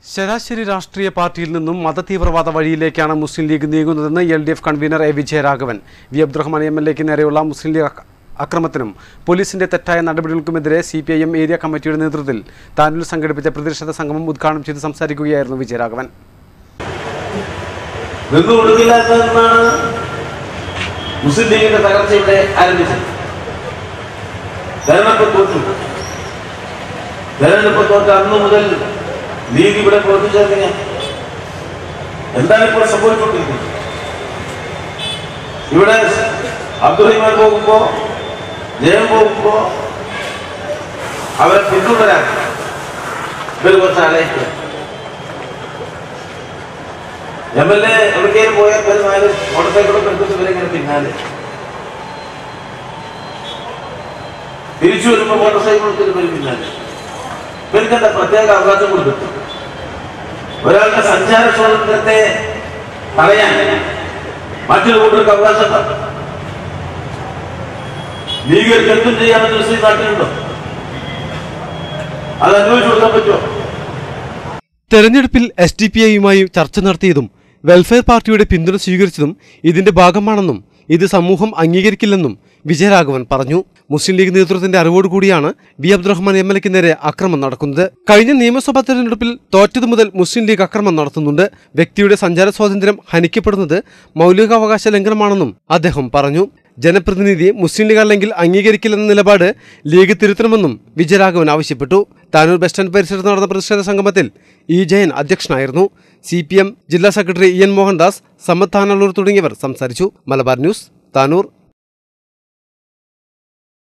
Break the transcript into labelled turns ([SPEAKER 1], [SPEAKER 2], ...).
[SPEAKER 1] ശരാശരി രാഷ്ട്രീയ പാർട്ടിയിൽ നിന്നും മതതീവ്രവാദ വഴിയിലേക്കാണ് മുസ്ലിം ലീഗ് നീങ്ങുന്നതെന്ന് L D F convener A Vijayaraghavan V Abdurahman M L എക്ക് നേരെയുള്ള മുസ്ലിം ലീഗ് അക്ര- അക്രമത്തിനും പോലീസിന്റെ തെറ്റായ നടപടികൾക്കുമെതിരെ C P I M area committee നേതൃത്വത്തിൽ താനൂരിൽ സംഘടിപ്പിച്ച പ്രതിഷേധ സംഗമം ഉദ്ഘാടനം ചെയ്ത് സംസാരിക്കുകയായിരുന്നു വിജയരാഘവൻ
[SPEAKER 2] നിന്നു കൊടുക്കില്ലാത്തതെന്നാണ് മുസ്ലിം ലീഗിന്റെ തകർച്ച ഇവിടെ ആരംഭിച്ചത് തെരഞ്ഞെടുപ്പ് തോറ്റു തെരഞ്ഞെടുപ്പ് തോറ്റ അന്ന് മുതൽ ലീഗ് ഇവിടെ പ്രവർത്തിച്ചെങ്ങനെ എന്താണ് ഇപ്പോൾ സംഭവിച്ചുകൊണ്ടിരിക്കുന്നത് ഇവിടെ അബ്ദുറഹിമാൻ പോകുമ്പോ ജയം പോകുമ്പോ അവരെ പിന്തുടരാൻ ഇവർ കുറച്ച് ആലയിക്കുക എം എൽ എ എവിടേക്കും പോയാൽ ഒരു നാല് മോട്ടോർ സൈക്കിളൊക്കെ എടുത്തിട്ട് ഇവരിങ്ങനെ പിന്നാലെ തിരിച്ചു വരുമ്പോ മോട്ടോർ സൈക്കിൾ എടുത്തിട്ട് ഇവർ പിന്നാലെ ഇവർക്ക് എന്താ പ്രത്യേക അവകാശം കൊടുത്തിട്ട് ഒരാളുടെ സഞ്ചാര സ്വാതന്ത്ര്യത്തെ തടയാൻ മറ്റൊരു കൂട്ടർക്ക് അവകാശം ഉണ്ടോ? ലീഗർക്ക് എന്തും ചെയ്യാമെന്ന് മുസ്ലിം നാട്ടിലുണ്ടോ അത് അനുഭവിച്ചു കൊടുക്കാൻ പറ്റുമോ
[SPEAKER 1] തെരഞ്ഞെടുപ്പിൽ എസ് ഡി പി ഐയുമായി ചർച്ച നടത്തിയതും വെൽഫെയർ പാർട്ടിയുടെ പിന്തുണ സ്വീകരിച്ചതും ഇതിന്റെ ഭാഗമാണെന്നും ഇത് സമൂഹം അംഗീകരിക്കില്ലെന്നും വിജയരാഘവൻ പറഞ്ഞു മുസ്ലിം ലീഗ് നേതൃത്വത്തിന്റെ അറിവോടുകൂടിയാണ് വി അബ്ദുറഹ്മാൻ എം എൽ എക്ക് നേരെ അക്രമം നടക്കുന്നത് കഴിഞ്ഞ നിയമസഭാ തെരഞ്ഞെടുപ്പിൽ തോറ്റതു മുതൽ മുസ്ലിം ലീഗ് അക്രമം നടത്തുന്നുണ്ട് വ്യക്തിയുടെ സഞ്ചാര സ്വാതന്ത്ര്യം ഹനിക്കപ്പെടുന്നത് മൗലികാവകാശ ലംഘനമാണെന്നും അദ്ദേഹം പറഞ്ഞു ജനപ്രതിനിധിയെ മുസ്ലിം ലീഗ് അല്ലെങ്കിൽ അംഗീകരിക്കില്ലെന്ന നിലപാട് ലീഗ് തിരുത്തണമെന്നും വിജയരാഘവൻ ആവശ്യപ്പെട്ടു താനൂർ ബസ് സ്റ്റാൻഡ് പരിസരത്ത് നടന്ന പ്രതിഷേധ സംഗമത്തിൽ ഇ ജയൻ അധ്യക്ഷനായിരുന്നു സി പി എം ജില്ലാ secretary E N Mohandas Sammath Thanalur തുടങ്ങിയവർ സംസാരിച്ചു മലബാർ ന്യൂസ് താനൂർ